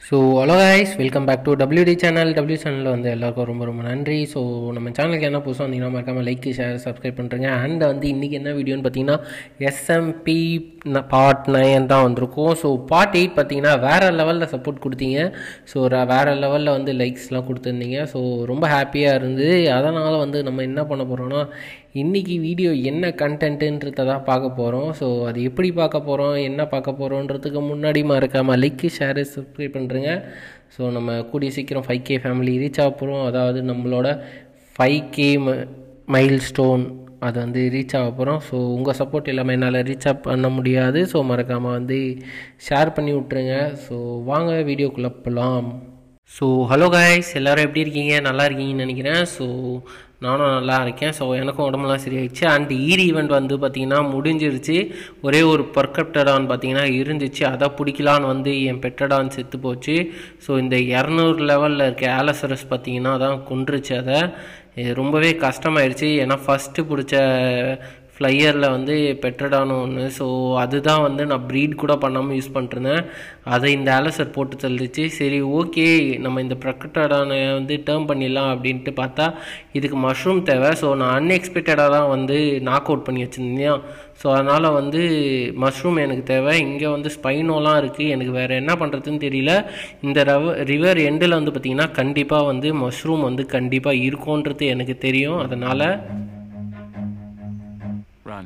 So hello guys welcome back to WD channel W சேனலில் வந்து எல்லாருக்கும் ரொம்ப ரொம்ப நன்றி ஸோ நம்ம சேனலுக்கு என்ன புதுசாக வந்தீங்கன்னா மறக்காமல் லைக் ஷேர் சப்ஸ்கிரைப் பண்ணுறேங்க அண்ட் வந்து இன்றைக்கி என்ன வீடியோன்னு பார்த்தீங்கன்னா எஸ்எம்பி பார்ட் நைன் தான் வந்திருக்கும் ஸோ பார்ட் எயிட் பார்த்தீங்கன்னா வேறு லெவலில் சப்போர்ட் கொடுத்தீங்க ஸோ வேறு லெவலில் வந்து லைக்ஸ்லாம் கொடுத்துருந்தீங்க ஸோ ரொம்ப ஹாப்பியாக இருந்தது அதனால் வந்து நம்ம என்ன பண்ண போகிறோம்னா இன்றைக்கி வீடியோ என்ன கண்டென்ட்டுன்றதை தான் பார்க்க போகிறோம் ஸோ அது எப்படி பார்க்க போகிறோம் என்ன பார்க்க போகிறோன்றதுக்கு முன்னாடி மறக்காமல் லைக் ஷேர் சப்ஸ்கிரைப் பண்ணுறேங்க ஸோ நம்ம கூடிய சீக்கிரம் ஃபைவ் கே ஃபேமிலி ரீச் ஆக போகிறோம் அதாவது நம்மளோட ஃபைவ் கே மைல் ஸ்டோன் அது வந்து ரீச் ஆக போகிறோம் ஸோ உங்கள் சப்போர்ட் இல்லாமல் என்னால் ரீச் அப் பண்ண முடியாது ஸோ மறக்காமல் வந்து ஷேர் பண்ணி விட்ருங்க ஸோ வாங்க வீடியோக்குள்ளே போகலாம் ஸோ ஹலோ காய்ஸ் எல்லோரும் எப்படி இருக்கீங்க நல்லா இருக்கீங்கன்னு நினைக்கிறேன் ஸோ நானும் நல்லா இருக்கேன் ஸோ எனக்கும் உடம்புலாம் சரியாயிடுச்சு அண்ட் ஈரி ஈவெண்ட் வந்து பார்த்திங்கன்னா முடிஞ்சிருச்சு ஒரே ஒரு பர்கப்டடான் பார்த்திங்கன்னா இருந்துச்சு அதை பிடிக்கலான்னு வந்து என் பெட்டடான் செத்து போச்சு ஸோ இந்த இரநூறு லெவலில் இருக்க ஆலசரஸ் பார்த்திங்கன்னா தான் கொன்றுச்சு அதை இது ரொம்பவே கஷ்டமாயிடுச்சு ஏன்னா ஃபஸ்ட்டு பிடிச்ச ஃப்ளையரில் வந்து பெட்ரடான ஒன்று ஸோ அதுதான் வந்து நான் ப்ரீட் கூட பண்ணாமல் யூஸ் பண்ணிருந்தேன் அதை இந்த ஆலசர் போட்டு தள்ளிச்சு சரி ஓகே நம்ம இந்த ப்ரக்கட்டடான வந்து டேர்ம் பண்ணிடலாம் அப்படின்ட்டு பார்த்தா இதுக்கு மஷ்ரூம் தேவை ஸோ நான் அன்எக்ஸ்பெக்டடாக தான் வந்து நாக் அவுட் பண்ணி வச்சுருந்தேன் ஸோ அதனால் வந்து மஷ்ரூம் எனக்கு தேவை இங்கே வந்து ஸ்பைனோலாம் இருக்குது எனக்கு வேறு என்ன பண்ணுறதுன்னு தெரியல இந்த ரவ ரிவர் எண்டில் வந்து பார்த்திங்கன்னா கண்டிப்பாக வந்து மஷ்ரூம் வந்து கண்டிப்பாக இருக்கும்ன்றது எனக்கு தெரியும் அதனால் Run.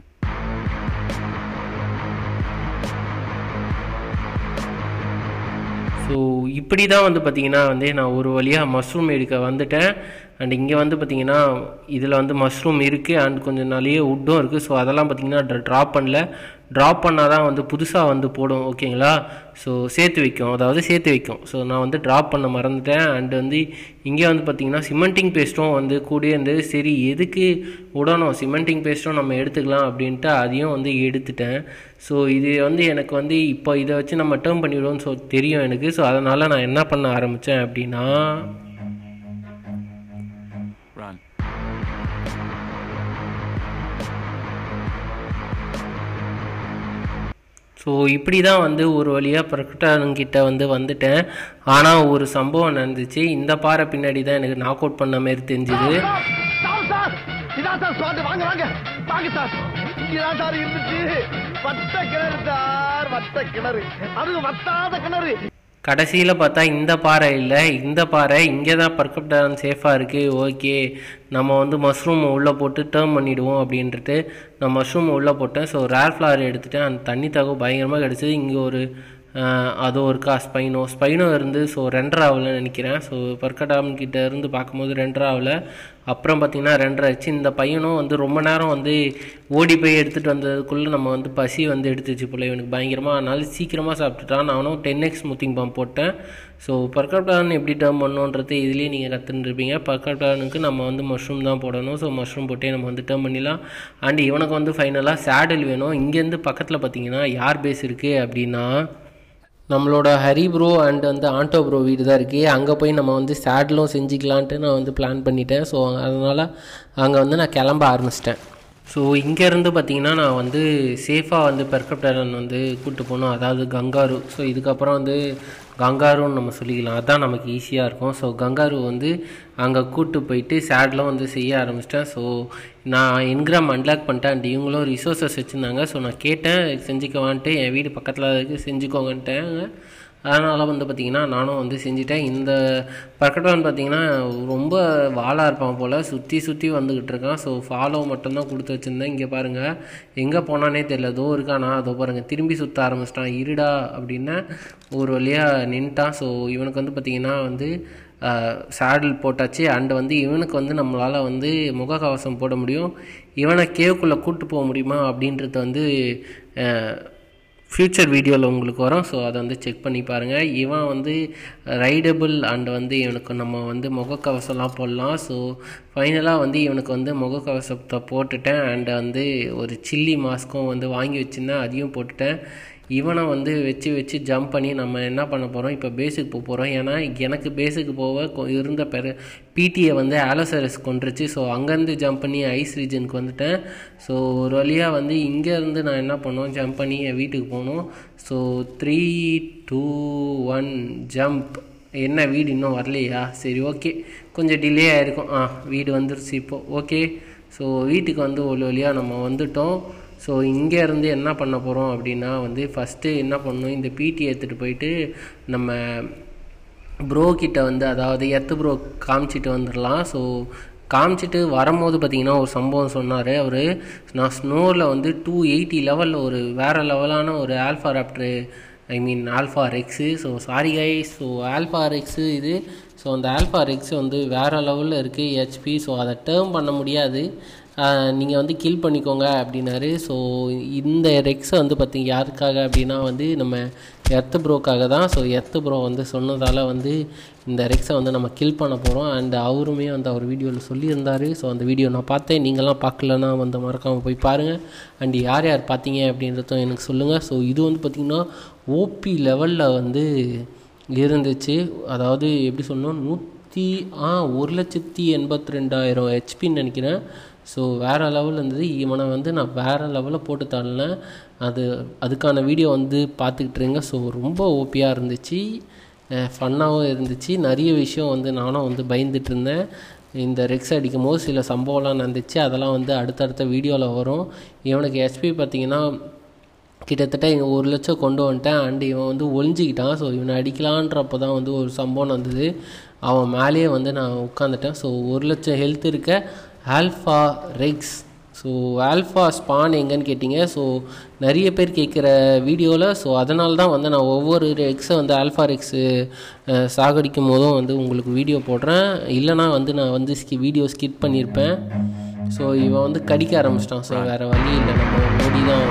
ஸோ இப்படி தான் வந்து பார்த்திங்கன்னா வந்து நான் ஒரு வழியாக மஷ்ரூம் எடுக்க வந்துட்டேன் அண்ட் இங்கே வந்து பார்த்திங்கன்னா இதில் வந்து மஷ்ரூம் இருக்குது அண்ட் கொஞ்சம் நிறைய உட்டும் இருக்குது ஸோ அதெல்லாம் பார்த்திங்கன்னா ட்ராப் பண்ணல ட்ராப் பண்ணால் தான் வந்து புதுசாக வந்து போடும் ஓகேங்களா ஸோ சேர்த்து வைக்கும் அதாவது சேர்த்து வைக்கும் ஸோ நான் வந்து ட்ராப் பண்ண மறந்துட்டேன் அண்ட் வந்து இங்கே வந்து பார்த்திங்கன்னா சிமெண்டிங் பேஸ்ட்டும் வந்து கூடயே இருந்தது சரி எதுக்கு விடணும் சிமெண்டிங் பேஸ்ட்டும் நம்ம எடுத்துக்கலாம் அப்படின்ட்டு அதையும் வந்து எடுத்துட்டேன் ஸோ இது வந்து எனக்கு வந்து இப்போ இதை வச்சு நம்ம டேர்ம் பண்ணிவிடுவோம்னு ஸோ தெரியும் எனக்கு ஸோ அதனால் நான் என்ன பண்ண ஆரம்பித்தேன் அப்படின்னா Run. ஸோ இப்படி தான் வந்து ஒரு வழியாக பிரகட்டானுங்கிட்ட வந்து வந்துட்டேன் ஆனால் ஒரு சம்பவம் நடந்துச்சு இந்த பாறை பின்னாடி தான் எனக்கு நாக் அவுட் பண்ண மாதிரி தெரிஞ்சுது சார் சார் இதான் சார் ஸ்பாட் வாங்க வாங்க வாங்க சார் இங்கதான் சார் இருந்துச்சு வட்ட கிணறு சார் வட்ட கிணறு அது வத்தாத கிணறு கடைசியில் பார்த்தா இந்த பாறை இல்லை இந்த பாறை இங்கே தான் பர்கப்டான் சேஃபாக இருக்குது ஓகே நம்ம வந்து மஷ்ரூம் உள்ளே போட்டு டேர்ம் பண்ணிவிடுவோம் அப்படின்ட்டு நான் மஷ்ரூம் உள்ளே போட்டேன் ஸோ ரேர் ஃப்ளவர் எடுத்துகிட்டேன் அந்த தண்ணி தகவல் பயங்கரமாக கிடச்சிது இங்கே ஒரு ஆஹ், அதோ இருக்கா ஸ்பைனோ ஸ்பைனோ இருந்து ஸோ ரெண்டரை ஆகலன்னு நினைக்கிறேன் ஸோ பர்கடாம் கிட்ட இருந்து பார்க்கும்போது ரெண்டரை ஆகல அப்புறம் பார்த்தீங்கன்னா ரெண்டரை ஆச்சு இந்த பையனும் வந்து ரொம்ப நேரம் வந்து ஓடி போய் எடுத்துகிட்டு வந்ததுக்குள்ளே நம்ம வந்து பசி வந்து எடுத்துச்சு போல இவனுக்கு பயங்கரமாக அதனால சீக்கிரமாக சாப்பிட்டுட்டான் நானும் டென் எக்ஸ் முத்திங் பம்ப் போட்டேன் ஸோ பர்கப்டான் எப்படி டேர்ம் பண்ணணுன்றது இதுலேயே நீங்கள் கற்றுருப்பீங்க பர்கப்டானுக்கு நம்ம வந்து மஷ்ரூம் தான் போடணும் ஸோ மஷ்ரூம் போட்டே நம்ம வந்து டேர்ம் பண்ணிடலாம் அண்ட் இவனுக்கு வந்து ஃபைனலாக சேடல் வேணும் இங்கேருந்து பக்கத்தில் பார்த்தீங்கன்னா யார் பேஸ் இருக்குது அப்படின்னா நம்மளோட ஹரி ப்ரோ அண்ட் வந்து ஆண்டோ ப்ரோ வீடு தான் இருக்குது அங்கே போய் நம்ம வந்து சேடலும் செஞ்சுக்கலான்ட்டு நான் வந்து பிளான் பண்ணிட்டேன் ஸோ அதனால் அங்கே வந்து நான் கிளம்ப ஆரம்பிச்சிட்டேன் ஸோ இங்கேருந்து பார்த்தீங்கன்னா நான் வந்து சேஃபாக வந்து பெர்கப்டரன் வந்து கூப்பிட்டு போகணும் அதாவது கங்காரு ஸோ இதுக்கப்புறம் வந்து கங்காருன்னு நம்ம சொல்லிக்கலாம் அதான் நமக்கு ஈஸியாக இருக்கும் ஸோ கங்காரு வந்து அங்கே கூப்பிட்டு போயிட்டு சேட்லாம் வந்து செய்ய ஆரம்பிச்சிட்டேன் ஸோ நான் என்கிராம் அன்லாக் பண்ணிட்டேன் அண்ட் இவங்களும் ரிசோர்ஸஸ் வச்சுருந்தாங்க ஸோ நான் கேட்டேன் செஞ்சுக்கவான்ட்டு என் வீடு பக்கத்தில் இருக்குது செஞ்சுக்கோங்கன்ட்டேங்க அதனால் வந்து பார்த்திங்கன்னா நானும் வந்து செஞ்சுட்டேன் இந்த பர்கட்டான் பார்த்திங்கன்னா ரொம்ப வாளாக இருப்பான் போல் சுற்றி சுற்றி வந்துக்கிட்டு இருக்கான் ஸோ ஃபாலோ மட்டும்தான் கொடுத்து வச்சுருந்தேன் இங்கே பாருங்கள் எங்கே போனானே தெரியல தோ இருக்கானா அதோ பாருங்கள் திரும்பி சுற்ற ஆரம்பிச்சிட்டான் இருடா அப்படின்னா ஒரு வழியாக நின்ட்டான் ஸோ இவனுக்கு வந்து பார்த்திங்கன்னா வந்து சேடில் போட்டாச்சு அண்டு வந்து இவனுக்கு வந்து நம்மளால் வந்து முகக்கவசம் போட முடியும் இவனை கேவுக்குள்ளே கூட்டு போக முடியுமா அப்படின்றது வந்து ஃப்யூச்சர் வீடியோவில் உங்களுக்கு வரும் ஸோ அதை வந்து செக் பண்ணி பாருங்கள் இவன் வந்து ரைடபிள் அண்ட் வந்து இவனுக்கு நம்ம வந்து முகக்கவசம்லாம் போடலாம் ஸோ ஃபைனலாக வந்து இவனுக்கு வந்து முகக்கவசத்தை போட்டுட்டேன் அண்ட் வந்து ஒரு சில்லி மாஸ்க்கும் வந்து வாங்கி வச்சுருந்தேன் அதையும் போட்டுட்டேன் இவனை வந்து வச்சு வச்சு ஜம்ப் பண்ணி நம்ம என்ன பண்ண போகிறோம் இப்போ பேஸுக்கு போக போகிறோம் ஏன்னா எனக்கு பேஸுக்கு போக கொ- இருந்த பெரு பிடியை வந்து ஆலோசரஸ் கொண்டுருச்சு ஸோ அங்கேருந்து ஜம்ப் பண்ணி ஐஸ் ரீஜனுக்கு வந்துட்டேன் ஸோ ஒரு வழியாக வந்து இங்கேருந்து நான் என்ன பண்ணோம் ஜம்ப் பண்ணி என் வீட்டுக்கு போகணும் so three two one jump என்ன வீடு இன்னும் வரலையா சரி ஓகே கொஞ்சம் டிலே ஆகிருக்கும் ஆ வீடு வந்துருச்சு இப்போது ஓகே ஸோ வீட்டுக்கு வந்து ஒரு வழியாக நம்ம வந்துட்டோம் ஸோ இங்கேருந்து என்ன பண்ண போகிறோம் அப்படின்னா வந்து ஃபஸ்ட்டு என்ன பண்ணணும் இந்த பிடி எடுத்துகிட்டு போயிட்டு நம்ம ப்ரோ கிட்ட வந்து அதாவது எத்து ப்ரோ காமிச்சிட்டு வந்துடலாம் ஸோ காமிச்சிட்டு வரும்போது பார்த்தீங்கன்னா ஒரு சம்பவம் சொன்னார் அவர் நான் ஸ்னோவில் வந்து டூ எயிட்டி லெவலில் ஒரு வேறு லெவலான ஒரு alpha raptor I mean alpha rex so sorry guy so alpha rex இது ஸோ அந்த ஆல்ஃபா ரெக்ஸ் வந்து வேறு லெவலில் இருக்குது ஹெச்பி ஸோ அதை டேர்ம் பண்ண முடியாது நீங்கள் வந்து கில் பண்ணிக்கோங்க அப்படின்னாரு ஸோ இந்த ரெக்ஸை வந்து பார்த்தீங்க யாருக்காக அப்படின்னா வந்து நம்ம எர்த்து ப்ரோக்காக தான் ஸோ எர்த்து ப்ரோ வந்து சொன்னதால் வந்து இந்த ரெக்ஸை வந்து நம்ம கில் பண்ண போகிறோம் அண்ட் அவருமே வந்து அவர் வீடியோவில் சொல்லியிருந்தார் ஸோ அந்த வீடியோ நான் பார்த்தேன் நீங்களாம் பார்க்கலன்னா வந்து மறக்காமல் போய் பாருங்கள் அண்ட் யார் யார் பார்த்தீங்க அப்படின்றதும் எனக்கு சொல்லுங்கள் ஸோ இது வந்து பார்த்திங்கன்னா ஓபி லெவலில் வந்து இருந்துச்சு அதாவது எப்படி சொல்லணும் நூற்றி ஆ ஒரு லட்சத்தி எண்பத்தி ரெண்டாயிரம் ஹெச்பின்னு நினைக்கிறேன் ஸோ வேறு லெவலில் இருந்தது இவனை வந்து நான் வேறு லெவலில் போட்டு தரலேன் அது அதுக்கான வீடியோ வந்து பார்த்துக்கிட்டு இருங்க ஸோ ரொம்ப ஓப்பியாக இருந்துச்சு ஃபன்னாகவும் இருந்துச்சு நிறைய விஷயம் வந்து நானும் வந்து பயந்துட்டு இருந்தேன் இந்த ரெக்ஸ் அடிக்கும் போது சில சம்பவம்லாம் நடந்துச்சு அதெல்லாம் வந்து அடுத்தடுத்த வீடியோவில் வரும் இவனுக்கு ஹெச்பி பார்த்தீங்கன்னா கிட்டத்தட்ட இங்கே ஒரு லட்சம் கொண்டு வந்துட்டேன் அண்ட் இவன் வந்து ஒளிஞ்சிக்கிட்டான் ஸோ இவனை அடிக்கலான்றப்போ தான் வந்து ஒரு சம்பவம் வந்தது அவன் மேலேயே வந்து நான் உட்காந்துட்டேன் ஸோ ஒரு லட்சம் ஹெல்த் இருக்க alpha rex so alpha spawn எங்கன்னு கேட்டிங்க ஸோ நிறைய பேர் கேட்குற வீடியோவில் ஸோ அதனால தான் வந்து நான் ஒவ்வொரு ரெக்ஸை வந்து ஆல்ஃபா ரெக்ஸு சாகடிக்கும் போதும் வந்து உங்களுக்கு வீடியோ போடுறேன் இல்லைனா வந்து நான் வந்து ஸ்கி வீடியோ ஸ்கிப் பண்ணியிருப்பேன் ஸோ இவன் வந்து கடிக்க ஆரம்பிச்சிட்டான் ஸோ வேறு வழி இல்லை நம்ம ஓடி தான்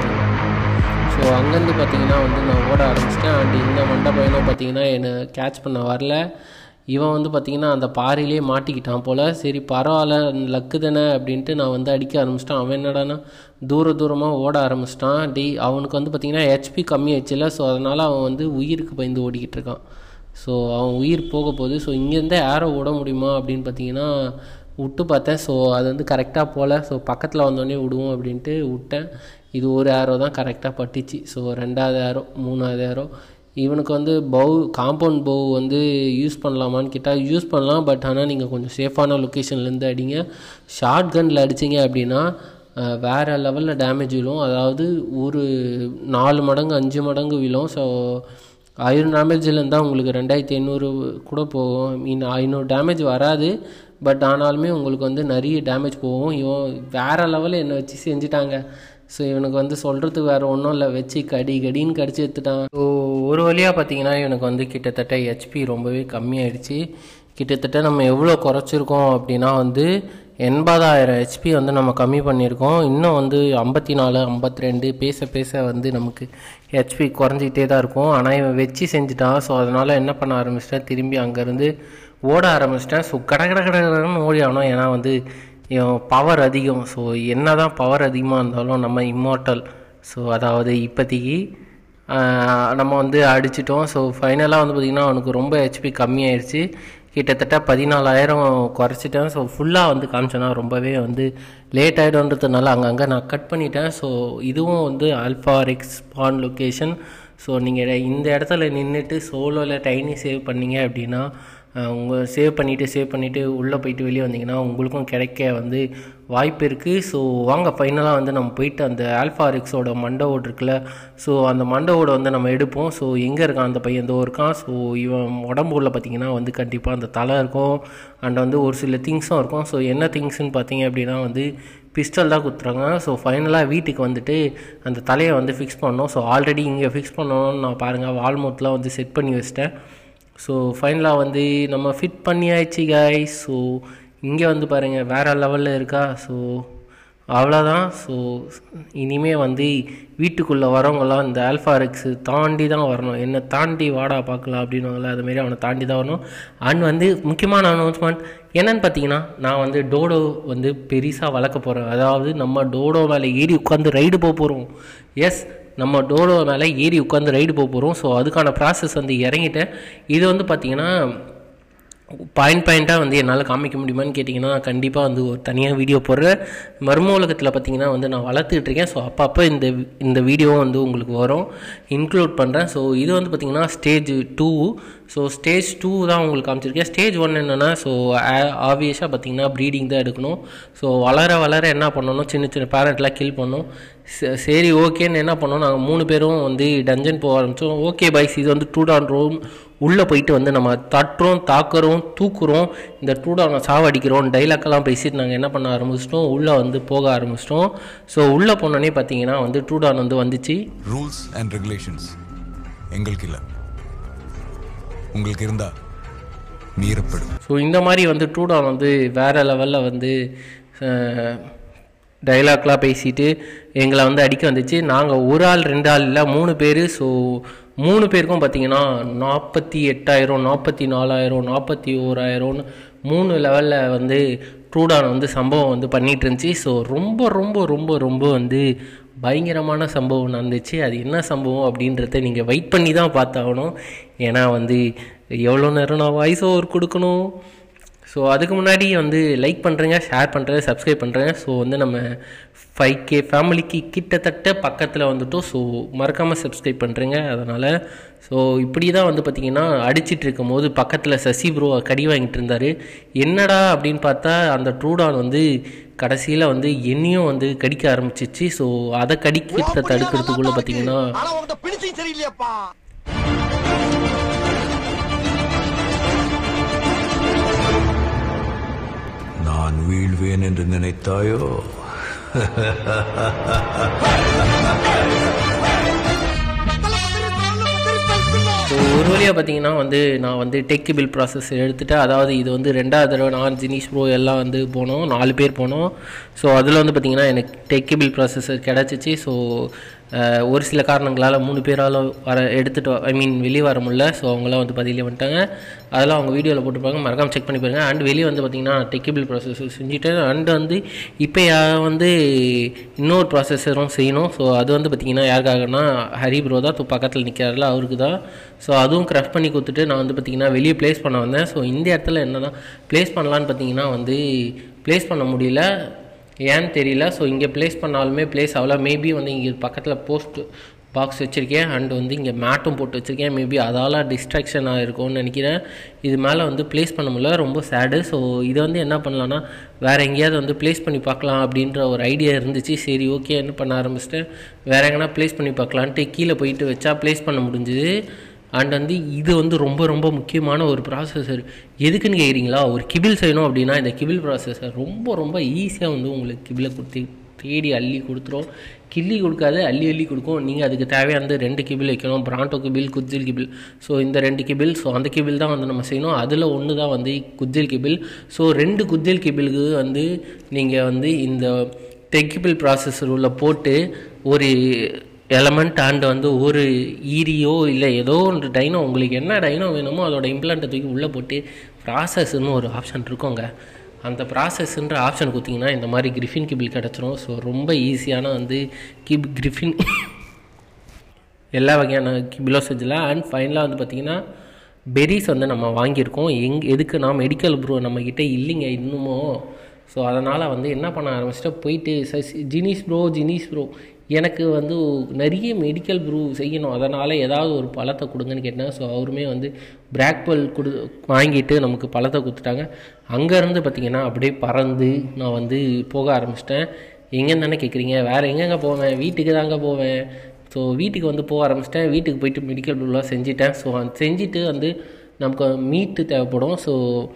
ஸோ அங்கேருந்து பார்த்தீங்கன்னா வந்து நான் ஓட ஆரம்பிச்சிட்டேன் அண்ட் இந்த மண்டை பையனும் பார்த்தீங்கன்னா என்னை கேட்ச் பண்ண வரல இவன் வந்து பார்த்திங்கன்னா அந்த பாறையிலே மாட்டிக்கிட்டான் போல் சரி பரவாயில்ல லக்கு தானே அப்படின்ட்டு நான் வந்து அடிக்க ஆரம்பிச்சிட்டான் அவன் என்னடானா தூர தூரமாக ஓட ஆரம்பிச்சிட்டான் டே அவனுக்கு வந்து பார்த்திங்கன்னா ஹெச்பி கம்மியாச்சுல ஸோ அதனால் அவன் வந்து உயிருக்கு பயந்து ஓடிக்கிட்டு இருக்கான் ஸோ அவன் உயிர் போக போகுது ஸோ இங்கேருந்தே ஏரோ ஓட முடியுமா அப்படின்னு பார்த்தீங்கன்னா விட்டு பார்த்தேன் ஸோ அது வந்து கரெக்டாக போகல ஸோ பக்கத்தில் வந்தோடனே விடுவோம் அப்படின்ட்டு விட்டேன் இது ஒரு ஏரோ தான் கரெக்டாக பட்டுச்சு ஸோ ரெண்டாவது ஏரோ மூணாவது ஏரோ இவனுக்கு வந்து பவு காம்பவுண்ட் பவு வந்து யூஸ் பண்ணலாமான்னு கேட்டால் யூஸ் பண்ணலாம் பட் ஆனால் நீங்கள் கொஞ்சம் சேஃபான லொக்கேஷன்லேருந்து அடிங்க ஷார்ட் கனில் அடிச்சிங்க அப்படின்னா வேறு லெவலில் டேமேஜ் விழும் அதாவது ஒரு நாலு மடங்கு அஞ்சு மடங்கு விழும் ஸோ ஆயிரம் டேமேஜில் இருந்தால் உங்களுக்கு ரெண்டாயிரத்தி ஐநூறு கூட போகும் மீன் ஐநூறு டேமேஜ் வராது பட் ஆனாலுமே உங்களுக்கு வந்து நிறைய டேமேஜ் போகும் இவன் வேறு லெவலில் என்னை வச்சு செஞ்சுட்டாங்க ஸோ இவனுக்கு வந்து சொல்கிறதுக்கு வேறு ஒன்றும் இல்லை வச்சு கடி கடின்னு கடிச்சு எடுத்துட்டான் ஸோ ஒரு வழியாக பார்த்தீங்கன்னா இவனுக்கு வந்து கிட்டத்தட்ட ஹெச்பி ரொம்பவே கம்மியாயிடுச்சு கிட்டத்தட்ட நம்ம எவ்வளோ குறைச்சிருக்கோம் அப்படின்னா வந்து எண்பதாயிரம் ஹெச்பி வந்து நம்ம கம்மி பண்ணியிருக்கோம் இன்னும் வந்து ஐம்பத்தி நாலு ஐம்பத்தி ரெண்டு பேச பேச வந்து நமக்கு ஹெச்பி குறைஞ்சிக்கிட்டே தான் இருக்கும் ஆனால் இவன் வச்சு செஞ்சுட்டான் ஸோ அதனால் என்ன பண்ண ஆரம்பிச்சிட்டேன் திரும்பி அங்கேருந்து ஓட ஆரம்பிச்சிட்டேன் ஸோ கட கட கடன்னு ஓடி ஆனோம் ஏன்னா வந்து பவர் அதிகம் ஸோ என்ன தான் பவர் அதிகமாக இருந்தாலும் நம்ம இம்மார்ட்டல் ஸோ அதாவது இப்போதைக்கு நம்ம வந்து அடிச்சிட்டோம் ஸோ ஃபைனலாக வந்து பார்த்திங்கன்னா அவனுக்கு ரொம்ப ஹெச்பி கம்மியாயிடுச்சு கிட்டத்தட்ட பதினாலாயிரம் குறைச்சிட்டேன் ஸோ ஃபுல்லாக வந்து காமிச்சேன்னா ரொம்பவே வந்து லேட் ஆகிடும்ன்றதுனால அங்கங்கே நான் கட் பண்ணிட்டேன் ஸோ இதுவும் வந்து alpha rex spawn location so நீங்கள் இந்த இடத்துல நின்றுட்டு சோலோவில் டைனி சேவ் பண்ணீங்க அப்படின்னா உங்கள் சேவ் பண்ணிவிட்டு சேவ் பண்ணிவிட்டு உள்ளே போயிட்டு வெளியே வந்தீங்கன்னா உங்களுக்கும் கிடைக்க வந்து வாய்ப்பு இருக்குது ஸோ வாங்க ஃபைனலாக வந்து நம்ம போயிட்டு அந்த ஆல்ஃபா ரிக்ஸோட மண்டை ஓடு இருக்குல்ல ஸோ அந்த மண்டை ஓடை வந்து நம்ம எடுப்போம் ஸோ எங்கே இருக்கான் அந்த பையன் இதோ இருக்கான் ஸோ இவன் உடம்பு உள்ள பார்த்தீங்கன்னா வந்து கண்டிப்பாக அந்த தலை இருக்கும் அண்ட் வந்து ஒரு சில திங்ஸும் இருக்கும் ஸோ என்ன திங்ஸ்னு பார்த்தீங்க அப்படின்னா வந்து பிஸ்டல் தான் குத்துறாங்க ஸோ ஃபைனலாக வீட்டுக்கு வந்துட்டு அந்த தலையை வந்து ஃபிக்ஸ் பண்ணோம் ஸோ ஆல்ரெடி இங்கே ஃபிக்ஸ் பண்ணணும்னு நான் பாருங்கள் வால்மோட்லாம் வந்து செட் பண்ணி வச்சிட்டேன் ஸோ ஃபைனலாக வந்து நம்ம ஃபிட் பண்ணியாச்சு காய்ஸ் ஸோ இங்கே வந்து பாருங்கள் வேறு லெவலில் இருக்கா ஸோ அவ்வளோதான் ஸோ இனிமே வந்து வீட்டுக்குள்ளே வரவங்களாம் இந்த ஆல்ஃபா ரெக்ஸ் தாண்டி தான் வரணும் என்னை தாண்டி வாடா பார்க்கலாம் அப்படின்னுவாங்களே அதுமாரி அவனை தாண்டி தான் வரணும் அண்ட் வந்து முக்கியமான அனௌன்ஸ்மெண்ட் என்னன்னு பார்த்தீங்கன்னா நான் வந்து டோடோ வந்து பெருசாக வளர்க்க போகிறேன் அதாவது நம்ம டோடோ மேலே ஏறி உட்காந்து ரைடு போக போகிறோம் எஸ் நம்ம டோடோ மேலே ஏறி உட்காந்து ரைடு போக போகிறோம் ஸோ அதுக்கான ப்ராசஸ் வந்து இறங்கிட்டேன் இது வந்து பார்த்திங்கன்னா பாயிண்ட் பாயிண்ட்டாக வந்து என்னால் காமிக்க முடியுமான்னு கேட்டிங்கன்னா கண்டிப்பாக வந்து ஒரு தனியாக வீடியோ போடுறேன் மர்ம உலகத்தில் பார்த்தீங்கன்னா வந்து நான் வளர்த்துக்கிட்டு இருக்கேன் ஸோ அப்பப்போ இந்த இந்த வீடியோவும் வந்து உங்களுக்கு வரும் இன்க்ளூட் பண்ணுறேன் ஸோ இது வந்து பார்த்திங்கன்னா stage two so stage two தான் உங்களுக்கு காமிச்சிருக்கேன் ஸ்டேஜ் ஒன் என்னென்னா ஸோ ஆப்வியஸாக பார்த்தீங்கன்னா ப்ரீடிங் தான் எடுக்கணும் ஸோ வளர வளர என்ன பண்ணணும் சின்ன சின்ன பேரண்ட்லாம் கில் பண்ணணும் ச- சரி ஓகேன்னு என்ன பண்ணோம் நாங்கள் மூணு பேரும் வந்து டஞ்சன் போக ஆரம்பித்தோம் ஓகே பைஸ் இது வந்து டூ டான் ரூம் உள்ளே போயிட்டு வந்து நம்ம தட்டுறோம் தாக்குறோம் தூக்குறோம் இந்த டூ டானை சாவடிக்கிறோம் டைலாக்கெல்லாம் பேசிட்டு நாங்கள் என்ன பண்ண ஆரம்பிச்சிட்டோம் உள்ளே வந்து போக ஆரம்பிச்சிட்டோம் ஸோ உள்ளே போனோடனே பார்த்தீங்கன்னா வந்து டூ டான் வந்து வந்துச்சு ரூல்ஸ் அண்ட் ரெகுலேஷன்ஸ் எங்களுக்கு இல்லை உங்களுக்கு இருந்தா மீறப்படும் ஸோ இந்த மாதிரி வந்து டூ டான் வந்து வேறு லெவலில் வந்து டைலாக்லாம் பேசிட்டு எங்களை வந்து அடிக்க வந்துச்சு நாங்கள் ஒரு ஆள் ரெண்டு ஆள் இல்லை மூணு பேர் ஸோ மூணு பேருக்கும் பார்த்தீங்கன்னா நாற்பத்தி எட்டாயிரம் நாற்பத்தி நாலாயிரம் நாற்பத்தி ஓராயிரம்னு மூணு லெவலில் வந்து ட்ரூடான் வந்து சம்பவம் வந்து பண்ணிட்டு இருந்துச்சு ஸோ ரொம்ப ரொம்ப ரொம்ப ரொம்ப வந்து பயங்கரமான சம்பவம் நடந்துச்சு அது என்ன சம்பவம் அப்படின்றத நீங்கள் வெயிட் பண்ணி தான் பார்த்தாகணும் ஏன்னா வந்து எவ்வளோ நேரம் நான் வாய்ஸ் ஓவர் கொடுக்கணும் ஸோ அதுக்கு முன்னாடி வந்து லைக் பண்ணுறேங்க ஷேர் பண்ணுறேன் சப்ஸ்கிரைப் பண்ணுறேன் ஸோ வந்து நம்ம ஃபைவ் கே ஃபேமிலிக்கு கிட்டத்தட்ட பக்கத்தில் வந்துட்டோம் ஸோ மறக்காமல் சப்ஸ்கிரைப் பண்ணுறேங்க அதனால் ஸோ இப்படி தான் வந்து பார்த்திங்கன்னா அடிச்சிட்டு இருக்கும் போது பக்கத்தில் சசி ப்ரோ கடி வாங்கிட்டு இருந்தார் என்னடா அப்படின்னு பார்த்தா அந்த ட்ரூடான் வந்து கடைசியில் வந்து என்னையும் வந்து கடிக்க ஆரம்பிச்சிச்சு ஸோ அதை கடிக்கிறத தடுக்கிறதுக்குள்ளே பார்த்தீங்கன்னா ஆனா உன்கிட்ட பிடிச்சும் சரியில்லையாப்பா நான் வீழ்வேன் என்று நினைத்தாயோ ஸோ ஒரு வழியாக பார்த்தீங்கன்னா வந்து நான் வந்து டெக் பில் ப்ராசஸ் எடுத்துட்டு அதாவது இது வந்து ரெண்டாவது தடவை நான் ஜினிஸ் ப்ரோ எல்லாம் வந்து போனோம் நாலு பேர் போனோம் ஸோ அதில் வந்து பார்த்திங்கன்னா எனக்கு டெக் பில் ப்ராசஸர் கிடச்சிச்சு ஸோ ஒரு சில காரணங்களால் மூணு பேரால் வர எடுத்துகிட்டு ஐ மீன் வெளியே வர முடியல ஸோ அவங்களாம் வந்து பதிலே வந்துட்டாங்க அதெல்லாம் அவங்க வீடியோவில் போட்டுருப்பாங்க மறக்காம செக் பண்ணி பாருங்க அண்ட் வெளியே வந்து பார்த்திங்கன்னா டெக்கபிள் ப்ராசஸர் செஞ்சுட்டு அண்ட் வந்து இப்போ வந்து இன்னொரு ப்ராசஸரும் செய்யணும் ஸோ அது வந்து பார்த்திங்கன்னா யாருக்காகனா ஹரி ப்ரோ தான் பக்கத்தில் நிற்கிறாருல அவருக்கு தான் ஸோ அதுவும் கிரஃப்ட் பண்ணி கொடுத்துட்டு நான் வந்து பார்த்திங்கன்னா வெளியே ப்ளேஸ் பண்ண வந்தேன் ஸோ இந்த இடத்துல என்னன்னா ப்ளேஸ் பண்ணலான்னு பார்த்தீங்கன்னா வந்து ப்ளேஸ் பண்ண முடியல ஏன்னு தெரியல ஸோ இங்கே ப்ளேஸ் பண்ணாலுமே ப்ளேஸ் ஆகல மேபி வந்து இங்கே பக்கத்தில் போஸ்ட் பாக்ஸ் வச்சுருக்கேன் அண்ட் வந்து இங்கே மேட்டும் போட்டு வச்சுருக்கேன் மேபி அதால் டிஸ்ட்ராக்ஷன் ஆகிருக்கும்னு நினைக்கிறேன் இது மேலே வந்து ப்ளேஸ் பண்ண முடியல ரொம்ப சேடு ஸோ இதை வந்து என்ன பண்ணலான்னா வேறு எங்கேயாவது வந்து ப்ளேஸ் பண்ணி பார்க்கலாம் அப்படின்ற ஒரு ஐடியா இருந்துச்சு சரி ஓகே என்ன பண்ண ஆரம்பிச்சிட்டேன் வேறு எங்கன்னா ப்ளேஸ் பண்ணி பார்க்கலான்ட்டு கீழே போயிட்டு வச்சா ப்ளேஸ் பண்ண முடிஞ்சுது அண்ட் வந்து இது வந்து ரொம்ப ரொம்ப முக்கியமான ஒரு ப்ராசஸர் எதுக்குன்னு கேட்குறீங்களா ஒரு கிபில் செய்யணும் அப்படின்னா இந்த கிபில் ப்ராசஸர் ரொம்ப ரொம்ப ஈஸியாக வந்து உங்களுக்கு கிபிலை கொடுத்து தேடி அள்ளி கொடுத்துரும் கிள்ளி கொடுக்காது அள்ளி அள்ளி கொடுக்கும் நீங்கள் அதுக்கு தேவையானது ரெண்டு கிபில் வைக்கணும் பிராண்டோ கிபில் குஜில் கிபில் ஸோ இந்த ரெண்டு கிபில் ஸோ அந்த கிபில் தான் வந்து நம்ம செய்யணும் அதில் ஒன்று தான் வந்து குஜில் கிபில் ஸோ ரெண்டு குஜில் கிபிலுக்கு வந்து நீங்கள் வந்து இந்த டெக்கிபிள் ப்ராசஸர் உள்ள போட்டு ஒரு எலமெண்ட் அண்ட் வந்து ஒரு ஈரியோ இல்லை ஏதோ ஒன்று டைனோ உங்களுக்கு என்ன டைனோ வேணுமோ அதோட இம்ப்ளான்ட்டை தூக்கி உள்ளே போட்டு ப்ராசஸ்ன்னு ஒரு ஆப்ஷன் இருக்குங்க அந்த ப்ராசஸ்ன்ற ஆப்ஷன் கொடுத்தீங்கன்னா இந்த மாதிரி கிரிஃபின் கிபிள் கிடச்சிரும் ஸோ ரொம்ப ஈஸியான வந்து கிப் கிரிஃபின் எல்லா வகையான கிபிலோ செஞ்சலாம் அண்ட் ஃபைனலாக வந்து பார்த்திங்கன்னா பெரிஸ் வந்து நம்ம வாங்கியிருக்கோம் எங் எதுக்குன்னா மெடிக்கல் ப்ரோ நம்மக்கிட்ட இல்லைங்க இன்னமும் ஸோ அதனால் வந்து என்ன பண்ண ஆரம்பிச்சிட்டா போயிட்டு Sasi genius bro genius bro எனக்கு வந்து நிறைய மெடிக்கல் ப்ரூ செய்யணும் அதனால் ஏதாவது ஒரு பழத்தை கொடுங்கன்னு கேட்டேன் ஸோ அவருமே வந்து பிராக் பல் கொடு வாங்கிட்டு நமக்கு பழத்தை கொடுத்துட்டாங்க அங்கேருந்து பார்த்திங்கன்னா அப்படியே பறந்து நான் வந்து போக ஆரம்பிச்சிட்டேன் எங்கேன்னு தானே கேட்குறீங்க வேறு எங்கெங்கே போவேன் வீட்டுக்கு தாங்க போவேன் ஸோ வீட்டுக்கு வந்து போக ஆரம்பிச்சிட்டேன் வீட்டுக்கு போயிட்டு மெடிக்கல் ப்ளூலாம் செஞ்சுட்டேன் ஸோ அது செஞ்சுட்டு வந்து நமக்கு மீட்டு தேவைப்படும் ஸோ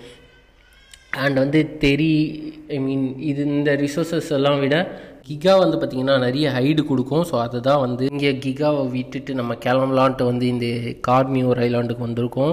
அண்ட் வந்து தெரி ஐ மீன் இது இந்த ரிசோர்ஸஸ் எல்லாம் விட கிகா வந்து பார்த்திங்கன்னா நிறைய ஹைடு கொடுக்கும் ஸோ அதை தான் வந்து இங்கே கிகாவை விட்டுட்டு நம்ம கிளம்பலான்ட்டு வந்து இந்த கார்மியோர் ஐலாண்டுக்கு வந்திருக்கோம்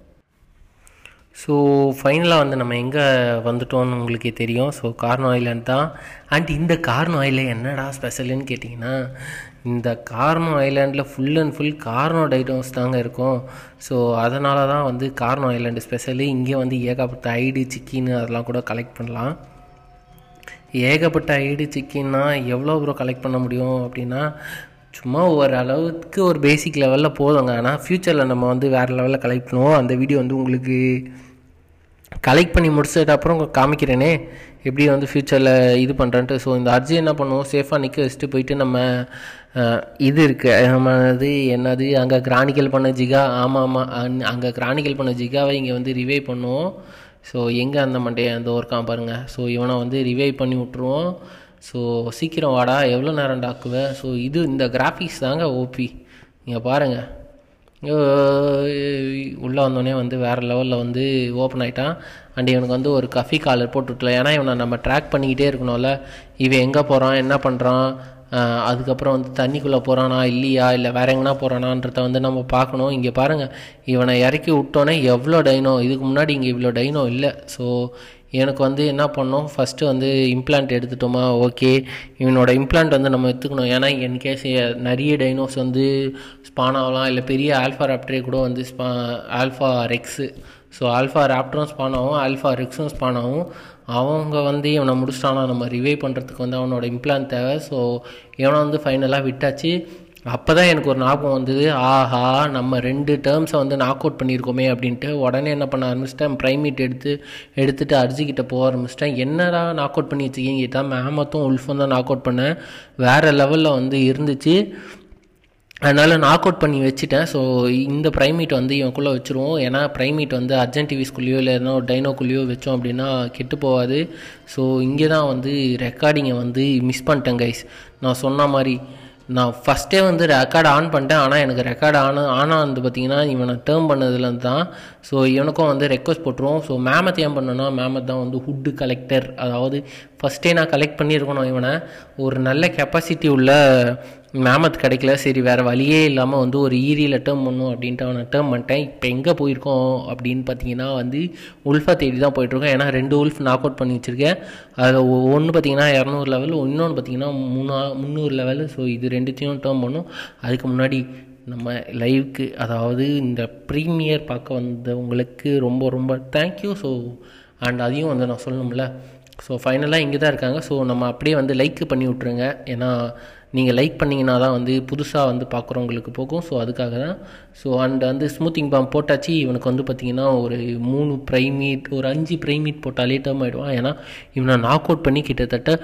ஸோ ஃபைனலாக வந்து நம்ம எங்கே வந்துட்டோம்னு உங்களுக்கே தெரியும் ஸோ கார்னோ ஐலாண்ட் தான் அண்ட் இந்த கார்னோ ஐலாண்ட் என்னடா ஸ்பெஷலுன்னு கேட்டிங்கன்னா இந்த கார்னோ ஐலாண்டில் ஃபுல் அண்ட் ஃபுல் கார்னோ டைட்டம்ஸ் தாங்க இருக்கும் ஸோ அதனால தான் வந்து கார்னோ ஐலாண்டு ஸ்பெஷலு இங்கே வந்து ஏகப்பட்ட ஐடி சிக்கின்னு அதெல்லாம் கூட கலெக்ட் பண்ணலாம் ஏகப்பட்ட ஐடி சிக்கின்னா எவ்வளோ ப்ரோ கலெக்ட் பண்ண முடியும் அப்படின்னா சும்மா ஒரு அளவுக்கு ஒரு பேசிக் லெவலில் போதுங்க ஆனால் ஃப்யூச்சரில் நம்ம வந்து வேறு லெவலில் கலெக்ட் பண்ணுவோம் அந்த வீடியோ வந்து உங்களுக்கு கலெக்ட் பண்ணி முடிச்சது அப்புறம் காமிக்கிறேனே எப்படி வந்து ஃப்யூச்சரில் இது பண்ணுறேன்ட்டு ஸோ இந்த அர்ஜி என்ன பண்ணுவோம் சேஃபாக நிற்க வச்சுட்டு போயிட்டு நம்ம அஹ், இது இருக்குது நம்ம அது என்னது அங்கே கிரானிக்கல் பண்ண ஜிகா ஆமாம் ஆமாம் அங்கே கிரானிக்கல் பண்ண ஜிகாவை இங்கே வந்து ரிவைவ் பண்ணுவோம் ஸோ எங்கே அந்த மண்டே அந்த ஒர்க்கான் பாருங்கள் ஸோ இவனை வந்து ரிவைவ் பண்ணி விட்ருவோம் ஸோ சீக்கிரம் வாடா எவ்வளோ நேரம் டாக்குவேன் ஸோ இது இந்த கிராஃபிக்ஸ் தாங்க ஓபி இங்கே பாருங்கள் உள்ளே வந்தோடனே வந்து வேறு லெவலில் வந்து ஓப்பன் ஆகிட்டான் அண்ட் இவனுக்கு வந்து ஒரு கஃபி காலர் போட்டுவிட்டல ஏன்னா இவனை நம்ம ட்ராக் பண்ணிக்கிட்டே இருக்கணும்ல இவன் எங்கே போகிறான் என்ன பண்ணுறான் அதுக்கப்புறம் வந்து தண்ணிக்குள்ளே போகிறானா இல்லையா இல்லை வேற எங்கன்னா போகிறானான்றத வந்து நம்ம பார்க்கணும் இங்கே பாருங்கள் இவனை இறக்கி விட்டோன்னே எவ்வளோ டைனோ இதுக்கு முன்னாடி இங்கே இவ்வளோ டைனோ இல்லை ஸோ எனக்கு வந்து என்ன பண்ணோம் ஃபஸ்ட்டு வந்து இம்ப்ளான்ட் எடுத்துட்டோமா ஓகே இவனோட இம்ப்ளான்ட் வந்து நம்ம எடுத்துக்கணும் ஏன்னா இன்கேஸ் நிறைய டைனோஸ் வந்து ஸ்பான் ஆகலாம் இல்லை பெரிய ஆல்ஃபா ராப்டரே கூட வந்து ஸ்பா ஆல்ஃபா ரெக்ஸு ஸோ ஆல்ஃபா ராப்டரும் ஸ்பான் ஆகும் ஆல்ஃபா ரெக்ஸும் ஸ்பான் ஆகும் அவங்க வந்து இவனை முடிச்சிட்டானா நம்ம ரிவைவ் பண்ணுறதுக்கு வந்து அவனோட இம்ப்ளான்ட் தேவை ஸோ இவனை வந்து ஃபைனலாக விட்டாச்சு அப்போ தான் எனக்கு ஒரு ஞாபகம் வந்தது ஆஹா நம்ம ரெண்டு டேர்ம்ஸை வந்து நாக் அவுட் பண்ணியிருக்கோமே அப்படின்ட்டு உடனே என்ன பண்ண ஆரம்பிச்சிட்டேன் ப்ரைமேட் எடுத்து எடுத்துகிட்டு அர்ஜிக்கிட்ட போக ஆரம்பிச்சிட்டேன் என்னடா நாக் அவுட் பண்ணி வச்சுக்கிங்க கேட்டால் மேமத்தும் உல்ஃபும் தான் நாக் அவுட் பண்ணேன் வேறு லெவலில் வந்து இருந்துச்சு அதனால் நாக் அவுட் பண்ணி வச்சுட்டேன் ஸோ இந்த ப்ரைமேட் வந்து இவனுக்குள்ளே வச்சுருவோம் ஏன்னா ப்ரைமேட் வந்து அர்ஜென்ட் டிவிஸ்குள்ளேயோ இல்லை எதனா ஒரு டைனோக்குள்ளேயோ வச்சோம் அப்படின்னா கெட்டு போகாது ஸோ இங்கே தான் வந்து ரெக்கார்டிங்கை வந்து மிஸ் பண்ணிட்டேன் கைஸ் நான் சொன்ன மாதிரி நான் ஃபஸ்ட்டே வந்து ரெக்கார்டு ஆன் பண்ணிட்டேன் ஆனால் எனக்கு ரெக்கார்டு ஆன ஆனால் வந்து பார்த்தீங்கன்னா இவனை டேர்ம் பண்ணதுலேருந்து தான் ஸோ இவனுக்கும் வந்து ரெக்வஸ்ட் போட்டுருவோம் ஸோ மேமத் ஏன் பண்ணனா மேமத் தான் வந்து ஹுட்டு கலெக்டர் அதாவது ஃபஸ்ட்டே நான் கலெக்ட் பண்ணியிருக்கணும் இவனை ஒரு நல்ல கெப்பாசிட்டி உள்ள மேமத் கிடைக்கல சரி வேறு வழியே இல்லாமல் வந்து ஒரு ஈரியில் டேர்ம் பண்ணும் அப்படின்ட்டு அவனை டேர்ம் பண்ணிட்டேன் இப்போ எங்கே போயிருக்கோம் அப்படின்னு பார்த்தீங்கன்னா வந்து உல்ஃபா தேடி தான் போயிட்டுருக்கோம் ஏன்னா ரெண்டு உல்ஃப் நாக் அவுட் பண்ணி வச்சுருக்கேன் அதில் ஒன்று பார்த்தீங்கன்னா இரநூறு லெவல் இன்னொன்று பார்த்தீங்கன்னா மூணா முந்நூறு லெவல் ஸோ இது ரெண்டுத்தையும் டேர்ம் பண்ணும் அதுக்கு முன்னாடி நம்ம லைவுக்கு அதாவது இந்த ப்ரீமியர் பார்க்க வந்தவங்களுக்கு ரொம்ப ரொம்ப தேங்க்யூ ஸோ அண்ட் அதையும் வந்து நான் சொல்லணும்ல ஸோ ஃபைனலாக இங்கே தான் இருக்காங்க ஸோ நம்ம அப்படியே வந்து லைக் பண்ணி விட்ருங்க ஏன்னா நீங்கள் லைக் பண்ணிங்கன்னா தான் வந்து புதுசாக வந்து பார்க்குறவங்களுக்கு போகும் ஸோ அதுக்காக தான் ஸோ அண்ட் வந்து ஸ்மூத்திங் பாம் போட்டாச்சு இவனுக்கு வந்து பார்த்திங்கன்னா ஒரு மூணு ப்ரைமீட் ஒரு அஞ்சு ப்ரைமீட் போட்டாலே டேர்ம் ஆகிடுவான் ஏன்னா இவனை நாக் அவுட் பண்ணி கிட்டத்தட்ட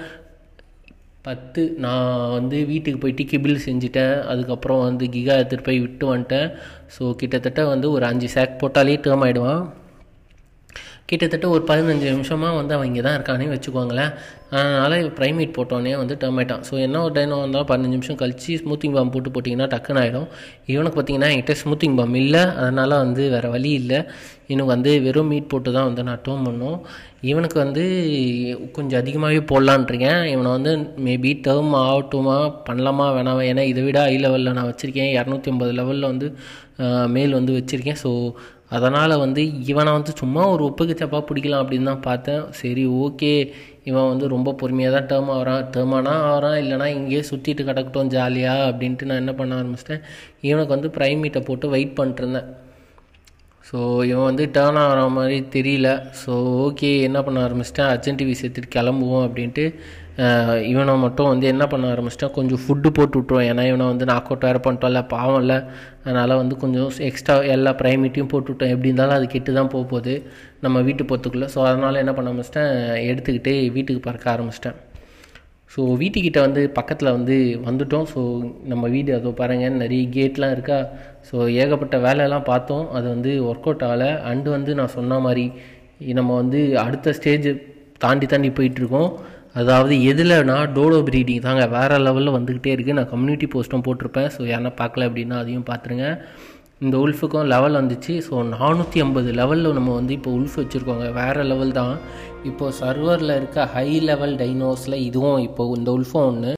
பத்து நான் வந்து வீட்டுக்கு போயிட்டு கிபில் செஞ்சுட்டேன் அதுக்கப்புறம் வந்து கிகா எடுத்துகிட்டு போய் விட்டு வந்துட்டேன் ஸோ கிட்டத்தட்ட வந்து ஒரு அஞ்சு சேக் போட்டாலே டேர்ம் ஆகிடுவான் கிட்டத்தட்ட ஒரு பதினஞ்சு நிமிஷமாக வந்து அவங்க இங்கே தான் இருக்கானே வச்சுக்கோங்களேன் அதனால் ப்ரைமேட் போட்டோன்னே வந்து டேர்ம் ஆகிட்டான் ஸோ என்ன ஒரு டைனோ வந்தால் பதினஞ்சு நிமிஷம் கழிச்சு ஸ்மூத்திங் பாம் போட்டு போட்டிங்கன்னா டக்குன்னு ஆகிடும் இவனுக்கு பார்த்தீங்கன்னா என்கிட்ட ஸ்மூத்திங் பாம் இல்லை அதனால் வந்து வேறு வழி இல்லை இவனுக்கு வந்து வெறும் மீட் போட்டு தான் வந்து நான் டேர்ம் பண்ணோம் இவனுக்கு வந்து கொஞ்சம் அதிகமாகவே போடலான்ட்ருக்கேன் இவனை வந்து மேபி டேர்ம் ஆகட்டுமா பண்ணலாமா வேணாமா ஏன்னா இதை விட ஹை லெவலில் நான் வச்சுருக்கேன் இரநூத்தி ஐம்பது லெவலில் வந்து மேல் வந்து வச்சுருக்கேன் ஸோ அதனால் வந்து இவனை வந்து சும்மா ஒரு உப்புக்கு சப்பா பிடிக்கலாம் அப்படின்னு தான் பார்த்தேன் சரி ஓகே இவன் வந்து ரொம்ப பொறுமையாக தான் டேர்ம் ஆகிறான் டேர்ம் ஆனால் ஆகிறான் இல்லைனா இங்கேயே சுற்றிட்டு கிடக்கட்டும் ஜாலியாக அப்படின்ட்டு நான் என்ன பண்ண ஆரம்பிச்சிட்டேன் இவனுக்கு வந்து ப்ரைமீட்டை போட்டு வெயிட் பண்ணிட்டுருந்தேன் ஸோ இவன் வந்து டேர்ன் ஆகிற மாதிரி தெரியல ஸோ ஓகே என்ன பண்ண ஆரம்பிச்சிட்டேன் அர்ஜென்ட் டிவி சேர்த்துட்டு கிளம்புவோம் அப்படின்ட்டு அஹ், இவனை மட்டும் வந்து என்ன பண்ண ஆரம்பிச்சிட்டேன் கொஞ்சம் ஃபுட்டு போட்டு விட்ருவோம் ஏன்னா இவனை வந்து நாக் அவுட் வேறு பண்ணிட்டோம்ல பாவம் இல்லை அதனால் வந்து கொஞ்சம் எக்ஸ்ட்ரா எல்லா ப்ரைமேட்டையும் போட்டு விட்டோம் எப்படி இருந்தாலும் அது கெட்டு தான் போக போகுது நம்ம வீட்டு போகிறதுக்குள்ளே ஸோ அதனால் என்ன பண்ண ஆரம்பிச்சிட்டேன் எடுத்துக்கிட்டு வீட்டுக்கு பறக்க ஆரம்பிச்சிட்டேன் ஸோ வீட்டுக்கிட்ட வந்து பக்கத்தில் வந்து வந்துட்டோம் ஸோ நம்ம வீடு அதோ பாருங்கள் நிறைய கேட்லாம் இருக்கா ஸோ ஏகப்பட்ட வேலையெல்லாம் பார்த்தோம் அது வந்து ஒர்க் அவுட் ஆகலை அண்டு வந்து நான் சொன்ன மாதிரி நம்ம வந்து அடுத்த ஸ்டேஜ் தாண்டி தாண்டி போயிட்டுருக்கோம் அதாவது எதுலனா டோடோ ப்ரீடிங் தாங்க வேறு லெவலில் வந்துக்கிட்டே இருக்குது நான் கம்யூனிட்டி போஸ்ட்டும் போட்டிருப்பேன் ஸோ யாரா பார்க்கல அப்படின்னா அதையும் பார்த்துருங்க இந்த உல்ஃபுக்கும் லெவல் வந்துச்சு ஸோ நானூற்றி ஐம்பது லெவலில் நம்ம வந்து இப்போ உல்ஃப் வச்சுருக்கோங்க வேறு லெவல் தான் இப்போது சர்வரில் இருக்க ஹை லெவல் டைனோஸில் இதுவும் இப்போ இந்த உல்ஃபும் ஒன்று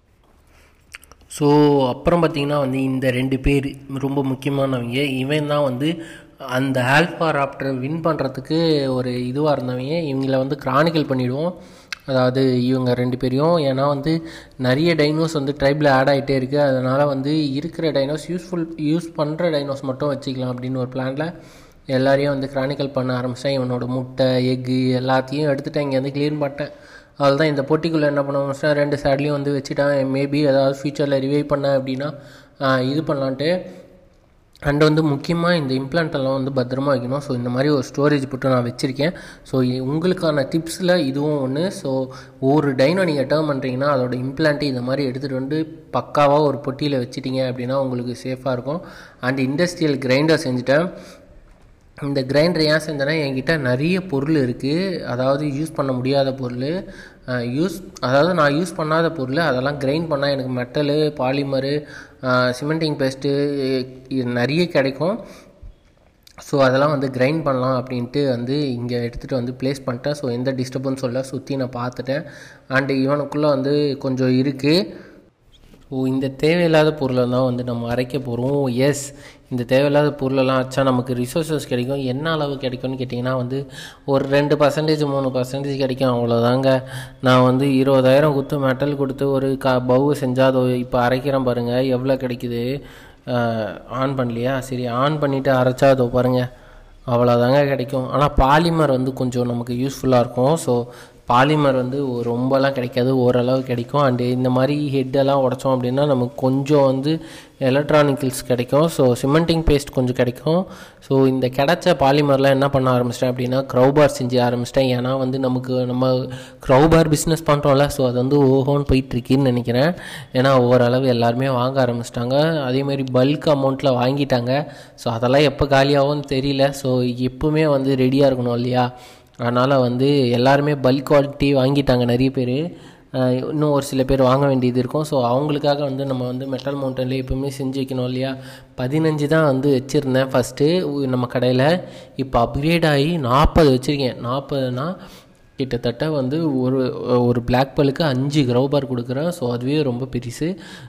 ஸோ அப்புறம் பார்த்தீங்கன்னா வந்து இந்த ரெண்டு பேர் ரொம்ப முக்கியமானவங்க இவன் தான் வந்து அந்த ஆல்ஃபா ராப்டரை வின் பண்ணுறதுக்கு ஒரு இதுவாக இருந்தவங்க இவங்கள வந்து கிரானிக்கல் பண்ணிவிடுவோம் அதாவது இவங்க ரெண்டு பேரையும் ஏன்னா வந்து நிறைய டைனோஸ் வந்து ட்ரைபில் ஆட் ஆகிட்டே இருக்குது அதனால் வந்து இருக்கிற டைனோஸ் யூஸ்ஃபுல் யூஸ் பண்ணுற டைனோஸ் மட்டும் வச்சுக்கலாம் அப்படின்னு ஒரு பிளானில் எல்லாரையும் வந்து கிரானிக்கல் பண்ண ஆரம்பித்தேன் இவனோட முட்டை எக்கு எல்லாத்தையும் எடுத்துகிட்டு இங்கே வந்து க்ளீன் பண்ணிட்டேன் அதில் தான் இந்த போட்டிக்குள்ளே என்ன பண்ண ஆரம்பிச்சிட்டேன் ரெண்டு சைட்லேயும் வந்து வச்சுட்டேன் மேபி ஏதாவது ஃபியூச்சரில் ரிவைவ் பண்ணேன் அப்படின்னா ஆஹ், இது பண்ணலான்ட்டு அண்ட் வந்து முக்கியமாக இந்த implant எல்லாம் வந்து பத்திரமா வைக்கணும் ஸோ இந்த மாதிரி ஒரு ஸ்டோரேஜ் போட்டு நான் வச்சுருக்கேன் ஸோ உங்களுக்கான டிப்ஸில் இதுவும் ஒன்று ஸோ ஒரு டைனோ நீங்கள் டேர்ம் பண்ணுறீங்கன்னா அதோட இம்ப்ளான்ட்டு இந்த மாதிரி எடுத்துகிட்டு வந்து பக்காவாக ஒரு பொட்டியில் வச்சிட்டீங்க அப்படின்னா உங்களுக்கு சேஃபாக இருக்கும் அண்ட் இண்டஸ்ட்ரியல் கிரைண்டர் செஞ்சுட்டேன் இந்த கிரைண்டர் ஏன் செஞ்சேன்னா என்கிட்ட நிறைய பொருள் இருக்குது அதாவது யூஸ் பண்ண முடியாத பொருள் யூஸ் அதாவது நான் யூஸ் பண்ணாத பொருள் அதெல்லாம் கிரைண்ட் பண்ணால் எனக்கு மெட்டலு பாலிமரு சிமெண்டிங் பேஸ்ட்டு இது நிறைய கிடைக்கும் ஸோ அதெல்லாம் வந்து கிரைண்ட் பண்ணலாம் அப்படின்ட்டு வந்து இங்கே எடுத்துகிட்டு வந்து ப்ளேஸ் பண்ணிட்டேன் ஸோ எந்த டிஸ்டர்பன்ஸும் இல்லை சுற்றி நான் பார்த்துட்டேன் அண்டு இவனுக்குள்ளே வந்து கொஞ்சம் இருக்குது ஸோ இந்த தேவையில்லாத பொருளை தான் வந்து நம்ம அரைக்க போகிறோம் எஸ் இந்த தேவையில்லாத பொருளெல்லாம் வச்சா நமக்கு ரிசோர்ஸஸ் கிடைக்கும் என்ன அளவு கிடைக்கும்னு கேட்டிங்கன்னா வந்து ஒரு ரெண்டு பர்சன்டேஜ் மூணு பர்சன்டேஜ் கிடைக்கும் அவ்வளோதாங்க நான் வந்து இருபதாயிரம் கொடுத்து மெட்டல் கொடுத்து ஒரு க பவு செஞ்சால் அது இப்போ அரைக்கிறேன் பாருங்கள் எவ்வளோ கிடைக்குது ஆன் பண்ணலையா சரி ஆன் பண்ணிவிட்டு அரைச்சா அதோ பாருங்கள் அவ்வளோதாங்க கிடைக்கும் ஆனால் பாலிமர் வந்து கொஞ்சம் நமக்கு யூஸ்ஃபுல்லாக இருக்கும் ஸோ பாலிமர் வந்து ஒ- ரொம்பலாம் கிடைக்காது ஓரளவு கிடைக்கும் அண்டு இந்த மாதிரி ஹெட்டெல்லாம் உடைச்சோம் அப்படின்னா நமக்கு கொஞ்சம் வந்து எலக்ட்ரானிக்கல்ஸ் கிடைக்கும் ஸோ சிமெண்டிங் பேஸ்ட் கொஞ்சம் கிடைக்கும் ஸோ இந்த கிடைச்ச பாலிமர்லாம் என்ன பண்ண ஆரம்பிச்சிட்டேன் அப்படின்னா க்ரௌபார் செஞ்சு ஆரம்பிச்சிட்டேன் ஏன்னா வந்து நமக்கு நம்ம க்ரௌபார் பிஸ்னஸ் பண்ணுறோம்ல ஸோ அது வந்து ஓஹோன்னு போயிட்டுருக்குன்னு நினைக்கிறேன் ஏன்னா ஓரளவு எல்லாருமே வாங்க ஆரம்பிச்சிட்டாங்க அதேமாரி பல்க் அமௌண்ட்டில் வாங்கிட்டாங்க ஸோ அதெல்லாம் எப்போ காலியாகும்னு தெரியல ஸோ எப்பவுமே வந்து ரெடியாக இருக்கணும் இல்லையா அதனால் வந்து எல்லாருமே பல்க் குவாலிட்டி வாங்கிட்டாங்க நிறைய பேர் இன்னும் ஒரு சில பேர் வாங்க வேண்டியது இருக்கும் ஸோ அவங்களுக்காக வந்து நம்ம வந்து மெட்டல் மவுண்டன்லேயே எப்பவுமே செஞ்சு வைக்கணும் இல்லையா பதினஞ்சு தான் வந்து வச்சுருந்தேன் ஃபஸ்ட்டு நம்ம கடையில் இப்போ அப்கிரேட் ஆகி நாற்பது வச்சுருக்கேன் நாற்பதுனா கிட்டத்தட்ட வந்து ஒரு ஒரு பிளாக் பல்லுக்கு அஞ்சு க்ரௌபார் கொடுக்குறேன் ஸோ அதுவே ரொம்ப பெருசு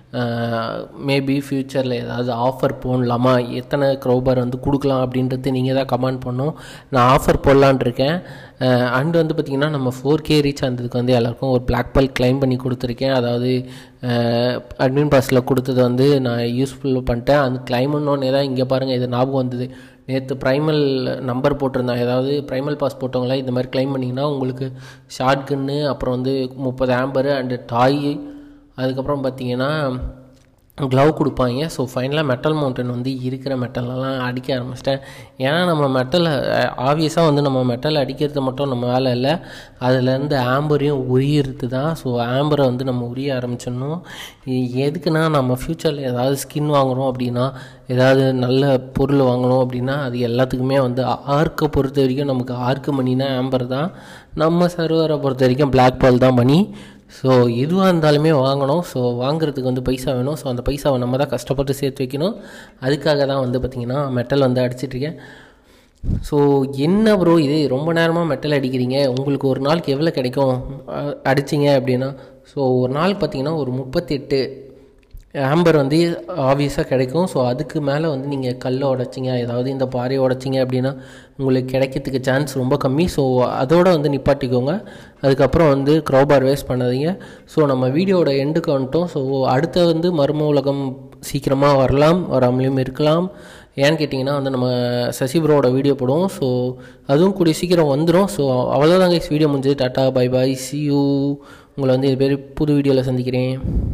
மேபி ஃப்யூச்சரில் ஏதாவது ஆஃபர் போடலாமா எத்தனை க்ரௌபார் வந்து கொடுக்கலாம் அப்படின்றது நீங்கள் தான் கமெண்ட் பண்ணணும் நான் ஆஃபர் போடலான் இருக்கேன் அண்ட் வந்து பார்த்திங்கன்னா நம்ம ஃபோர் கே ரீச் ஆனதுக்கு வந்து எல்லாருக்கும் ஒரு பிளாக் பல் கிளைம் பண்ணி கொடுத்துருக்கேன் அதாவது அட்மின் பாஸில் கொடுத்தது வந்து நான் யூஸ்ஃபுல் பண்ணிட்டேன் அந்த கிளைம்னோடனே தான் இங்கே பாருங்கள் இது ஞாபகம் வந்தது நேற்று ப்ரைமல் நம்பர் போட்டிருந்தேன் ஏதாவது ப்ரைமல் பாஸ் போட்டவங்களா இந்த மாதிரி கிளைம் பண்ணிங்கன்னா உங்களுக்கு ஷார்ட் கன்னு அப்புறம் வந்து முப்பது ஆம்பரு அண்டு டாய் அதுக்கப்புறம் பார்த்தீங்கன்னா க்ளவ் கொடுப்பாங்க ஸோ ஃபைனலாக மெட்டல் மவுண்டன் வந்து இருக்கிற மெட்டலெல்லாம் அடிக்க ஆரம்பிச்சிட்டேன் ஏன்னா நம்ம மெட்டலை ஆப்வியஸாக வந்து நம்ம மெட்டல் அடிக்கிறது மட்டும் நம்ம வேலை இல்லை அதுலேருந்து ஆம்பரையும் உரியிறது தான் ஸோ ஆம்பரை வந்து நம்ம உரிய ஆரம்பிச்சிடணும் இ- எதுக்குன்னா நம்ம ஃப்யூச்சரில் ஏதாவது ஸ்கின் வாங்குறோம் அப்படின்னா ஏதாவது நல்ல பொருள் வாங்கணும் அப்படின்னா அது எல்லாத்துக்குமே வந்து ஆர்க்கை பொறுத்த வரைக்கும் நமக்கு ஆர்க்கு மணினா ஆம்பர் தான் நம்ம சர்வரை பொறுத்த வரைக்கும் பிளாக் பால் தான் மணி ஸோ எதுவாக இருந்தாலுமே வாங்கணும் ஸோ வாங்குறதுக்கு வந்து பைசா வேணும் ஸோ அந்த பைசாவை நம்ம தான் கஷ்டப்பட்டு சேர்த்து வைக்கணும் அதுக்காக தான் வந்து பார்த்திங்கன்னா மெட்டல் வந்து அடிச்சிட்ருக்கேன் ஸோ என்ன ப்ரோ இது ரொம்ப நேரமாக மெட்டல் அடிக்கிறீங்க உங்களுக்கு ஒரு நாளுக்கு எவ்வளோ கிடைக்கும் அ- அடிச்சீங்க அப்படின்னா ஸோ ஒரு நாள் பார்த்தீங்கன்னா ஒரு முப்பத்தெட்டு ஆம்பர் வந்து ஆப்வியஸாக கிடைக்கும் ஸோ அதுக்கு மேலே வந்து நீங்கள் கல்லை உடைச்சிங்க ஏதாவது இந்த பாறையை உடைச்சிங்க அப்படின்னா உங்களுக்கு கிடைக்கிறதுக்கு சான்ஸ் ரொம்ப கம்மி ஸோ அதோட வந்து நிப்பாட்டிக்கோங்க அதுக்கப்புறம் வந்து க்ரௌபார் வேஸ்ட் பண்ணாதீங்க ஸோ நம்ம வீடியோட எண்டுக்கு வந்துட்டோம் ஸோ அடுத்த வந்து மர்ம உலகம் சீக்கிரமாக வரலாம் வராமலையும் இருக்கலாம் ஏன்னு கேட்டிங்கன்னா வந்து நம்ம சசி ப்ரோவோட வீடியோ போடுவோம் ஸோ அதுவும் கூடிய சீக்கிரம் வந்துடும் ஸோ அவ்வளோதாங்க வீடியோ முடிஞ்சது tata bye bye see you உங்களை வந்து இது பேர் புது வீடியோவில் சந்திக்கிறேன்